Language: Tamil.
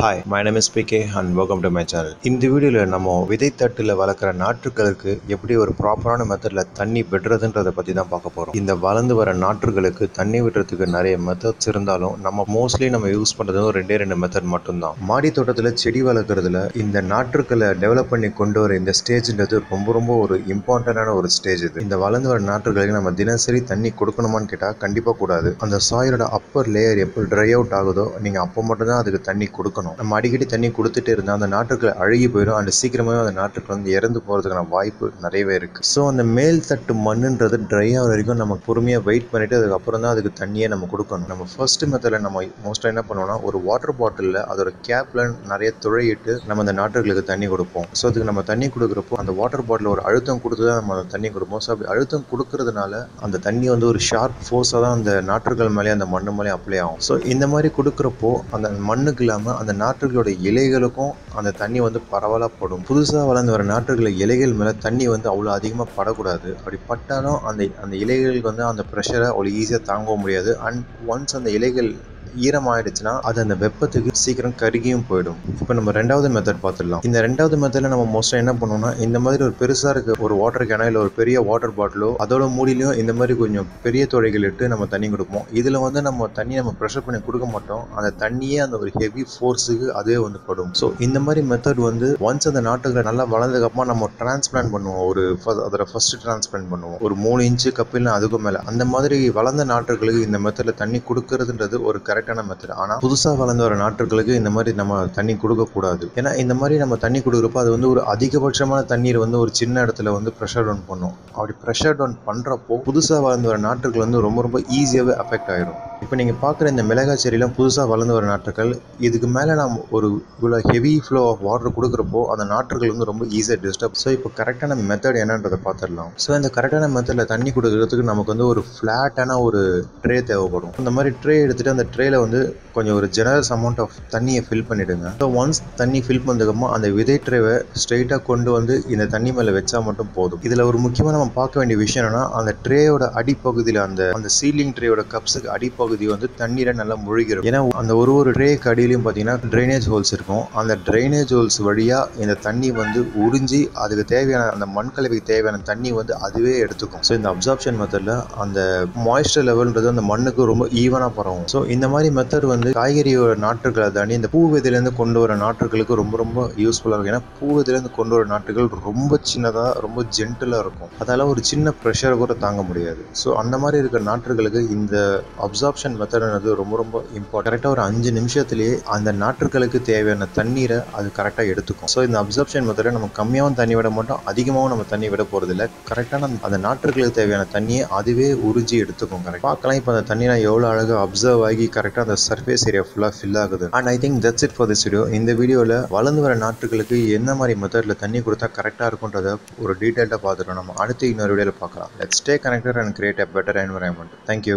hi my name is PK and welcome to my channel இந்த வீடியோவில் நம்ம விதைத்தட்டில் வளர்க்குற நாற்றுகளுக்கு எப்படி ஒரு ப்ராப்பரான மெத்தடில் தண்ணி விடுறதுன்றதை பற்றி தான் பார்க்க போகிறோம் இந்த வளர்ந்து வர நாற்றுகளுக்கு தண்ணி விடுறதுக்கு நிறைய மெத்தட்ஸ் இருந்தாலும் நம்ம மோஸ்ட்லி நம்ம யூஸ் பண்ணுறது ரெண்டே ரெண்டு மெத்தட் மட்டும்தான் மாடி தோட்டத்தில் செடி வளர்க்குறதுல இந்த நாற்றுக்களை டெவலப் பண்ணி கொண்டு வர இந்த ஸ்டேஜ்ன்றது ரொம்ப ரொம்ப ஒரு இம்பார்ட்டண்டான ஒரு ஸ்டேஜ் இது இந்த வளர்ந்து வர நாற்றுகளுக்கு நம்ம தினசரி தண்ணி கொடுக்கணுமான்னு கேட்டால் கண்டிப்பாக கூடாது அந்த சாயிலோட அப்பர் லேயர் எப்போ ட்ரை அவுட் ஆகுதோ நீங்கள் அப்போ மட்டும்தான் அதுக்கு தண்ணி கொடுக்கணும் நம்ம அடிக்கடி தண்ணி கொடுத்துட்டே இருந்தால் அந்த நாற்றுக்கள் அழுகி போயிடும் அண்ட் சீக்கிரமாகவே அந்த நாற்றுக்கள் வந்து இறந்து போகிறதுக்கான வாய்ப்பு நிறையவே இருக்குது ஸோ அந்த மேல் தட்டு மண்ணுன்றது ட்ரை ஆகிற வரைக்கும் நம்ம பொறுமையாக வெயிட் பண்ணிவிட்டு அதுக்கப்புறம் தான் அதுக்கு தண்ணியை நம்ம கொடுக்கணும் நம்ம ஃபர்ஸ்ட் மெத்தடில் நம்ம மோஸ்ட்டாக என்ன பண்ணுவோம்னா ஒரு வாட்டர் பாட்டிலில் அதோட கேப்பில் நிறைய துளையிட்டு நம்ம அந்த நாற்றுகளுக்கு தண்ணி கொடுப்போம் ஸோ அதுக்கு நம்ம தண்ணி கொடுக்குறப்போ அந்த வாட்டர் பாட்டில் ஒரு அழுத்தம் கொடுத்து தான் நம்ம அந்த தண்ணி கொடுப்போம் ஸோ அப்படி அழுத்தம் கொடுக்கறதுனால அந்த தண்ணி வந்து ஒரு ஷார்ப் ஃபோர்ஸாக தான் அந்த நாற்றுகள் மேலே அந்த மண்ணு மேலே அப்ளை ஆகும் ஸோ இந்த மாதிரி கொடுக்குறப்போ அந்த மண்ணுக்கு இல்லாமல் அந்த நாற்றுகளோட இலைகளுக்கும் அந்த தண்ணி வந்து பரவலாக படும் புதுசாக வளர்ந்து வர நாற்றுகள இலைகள் மேலே தண்ணி வந்து அவ்வளோ அதிகமாக படக்கூடாது அப்படி பட்டாலும் அந்த அந்த இலைகளுக்கு வந்து அந்த ப்ரெஷரை அவ்வளோ ஈஸியாக தாங்க முடியாது அண்ட் ஒன்ஸ் அந்த இலைகள் ஈரமாயிடுச்சுன்னா அது அந்த வெப்பத்துக்கு சீக்கிரம் கருகியும் போயிடும் இப்போ நம்ம ரெண்டாவது மெத்தட் பார்த்துடலாம் இந்த ரெண்டாவது மெத்தடில் நம்ம மோஸ்ட்டாக என்ன பண்ணுவோம்னா இந்த மாதிரி ஒரு பெருசாக இருக்க ஒரு வாட்டர் கேனோ இல்லை ஒரு பெரிய வாட்டர் பாட்டிலோ அதோட மூடிலையும் இந்த மாதிரி கொஞ்சம் பெரிய துளைகள் இட்டு நம்ம தண்ணி கொடுப்போம் இதில் வந்து நம்ம தண்ணி நம்ம ப்ரெஷர் பண்ணி கொடுக்க மாட்டோம் அந்த தண்ணியே அந்த ஒரு ஹெவி ஃபோர்ஸுக்கு அதே வந்து படும் ஸோ இந்த மாதிரி மெத்தட் வந்து ஒன்ஸ் அந்த நாட்டுகளை நல்லா வளர்ந்ததுக்கப்புறமா நம்ம டிரான்ஸ்பிளான்ட் பண்ணுவோம் ஒரு அதோட ஃபர்ஸ்ட் டிரான்ஸ்பிளான்ட் பண்ணுவோம் ஒரு மூணு இன்ச்சு கப்பில் அதுக்கும் மேலே அந்த மாதிரி வளர்ந்த நாட்டுகளுக்கு இந்த மெத்தடில் தண்ணி கொடுக்கறதுன்றது ஒரு கரெக்டான மெத்தட் ஆனால் புதுசாக வளர்ந்து வர நாட்டுகளுக்கு இந்த மாதிரி நம்ம தண்ணி கொடுக்கக்கூடாது ஏன்னா இந்த மாதிரி நம்ம தண்ணி கொடுக்குறப்போ அது வந்து ஒரு அதிகபட்சமான தண்ணீர் வந்து ஒரு சின்ன இடத்துல வந்து ப்ரெஷர் டவுன் பண்ணும் அப்படி ப்ரெஷர் டவுன் பண்ணுறப்போ புதுசாக வளர்ந்து வர நாட்டுகள் வந்து ரொம்ப ரொம்ப ஈஸியாகவே அஃபெக்ட் ஆயிரும் இப்போ நீங்கள் பார்க்குற இந்த மிளகாய் செடியெலாம் புதுசாக வளர்ந்து வர நாட்டுகள் இதுக்கு மேலே நாம் ஒரு இவ்வளோ ஹெவி ஃப்ளோ ஆஃப் வாட்டர் கொடுக்குறப்போ அந்த நாற்றுகள் வந்து ரொம்ப ஈஸியாக டிஸ்டர்ப் ஸோ இப்போ கரெக்டான மெத்தட் என்னன்றதை பார்த்துடலாம் ஸோ இந்த கரெக்டான மெத்தடில் தண்ணி கொடுக்குறதுக்கு நமக்கு வந்து ஒரு ஃப்ளாட்டான ஒரு ட்ரே தேவைப்படும் இந்த மாதிரி ட்ரே எடுத்துகிட்டு அந்த ட்ரேல வந்து கொஞ்சம் ஒரு ஜெனரஸ் அமௌண்ட் ஆஃப் தண்ணியை ஃபில் பண்ணிவிடுங்க ஸோ ஒன்ஸ் தண்ணி ஃபில் பண்ணதுக்கப்புறமா அந்த விதை ட்ரேவை ஸ்ட்ரெயிட்டாக கொண்டு வந்து இந்த தண்ணி மேலே வச்சா மட்டும் போதும் இதில் ஒரு முக்கியமாக நம்ம பார்க்க வேண்டிய விஷயம் என்னன்னா அந்த ட்ரேயோட அடிப்பகுதியில் அந்த அந்த சீலிங் ட்ரேயோட கப்ஸுக்கு அடிப்பகுதி வந்து தண்ணீரை நல்லா முழுகிடும் ஏன்னா அந்த ஒரு ஒரு ட்ரேக்கு அடியிலையும் பார்த்தீங்கன்னா ட்ரைனேஜ் ஹோல்ஸ் இருக்கும் அந்த ட்ரைனேஜ் ஹோல்ஸ் வழியாக இந்த தண்ணி வந்து உறிஞ்சி அதுக்கு தேவையான அந்த மண் கலவைக்கு தேவையான தண்ணி வந்து அதுவே எடுத்துக்கும் ஸோ இந்த அப்சார்ப்ஷன் மெத்தடில் அந்த மாய்ஸ்டர் லெவல்ன்றது அந்த மண்ணுக்கு ரொம்ப ஈவனாக பரவும் ஸோ இந்த மாதிரி மெத்தட் வந்து காய்கறியோட நாற்றுகளை தாண்டி இந்த பூ விதையிலேருந்து கொண்டு வர நாற்றுகளுக்கு ரொம்ப ரொம்ப யூஸ்ஃபுல்லாக இருக்கும் ஏன்னா பூ விதையிலேருந்து கொண்டு வர நாற்றுகள் ரொம்ப சின்னதாக ரொம்ப ஜென்டிலாக இருக்கும் அதால் ஒரு சின்ன ப்ரெஷரை கூட தாங்க முடியாது ஸோ அந்த மாதிரி இருக்கிற நாற்றுகளுக்கு இந்த அப்சார்ப்ஷன் மெத்தட்ன்றது ரொம்ப ரொம்ப இம்பார்ட்டன் கரெக்டாக ஒரு அஞ்சு நிமிஷத்துலேயே அந்த நாற்றுகளுக்கு தேவையான தண்ணீரை அது கரெக்டாக எடுத்துக்கும் ஸோ இந்த அப்சார்ப்ஷன் மெத்தடை நம்ம கம்மியாகவும் தண்ணி விட மாட்டோம் அதிகமாகவும் நம்ம தண்ணி விட போகிறதில்ல கரெக்டான அந்த நாற்றுகளுக்கு தேவையான தண்ணியை அதுவே உறிஞ்சி எடுத்துக்கும் கரெக்ட் பார்க்கலாம் இப்போ அந்த தண்ணியெலாம் எவ்வளோ அழகாக அப்சர்வ் ஆகி கரெக்டாக அந்த சர்ஃபேஸ் ஏரியா ஃபுல்லாக ஃபில் ஆகுது and I think that's it for this video இந்த வீடியோவில் வளர்ந்து வர நாட்டுகளுக்கு என்ன மாதிரி மெத்தடில் தண்ணி கொடுத்தா கரெக்டாக இருக்குன்றத ஒரு டீட்டெயில்டாக பார்த்துட்டோம் நம்ம அடுத்து இன்னொரு வீடியோவில் பார்க்கலாம் let's stay connected and create a better environment thank you